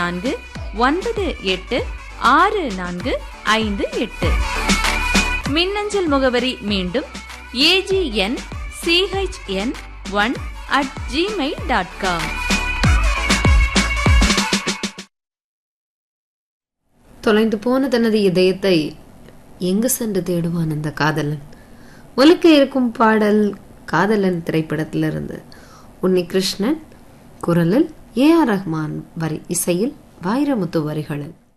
நான்கு ஒன்பது எட்டு ஆறு நான்கு ஐந்து எட்டு மின்னஞ்சல் முகவரி மீண்டும் A G N C H N one at Gmail dot com தொலைந்து போன தனது இதயத்தை எங்கு சென்று தேடுவான் அந்த காதலன் ஒலிக்க இருக்கும் பாடல் காதலன் திரைப்படத்திலிருந்து உன்னி கிருஷ்ணன் குரலில் ஏ ஆர் ரஹ்மான் வரி இசையில் வைரமுத்து வரிகளில்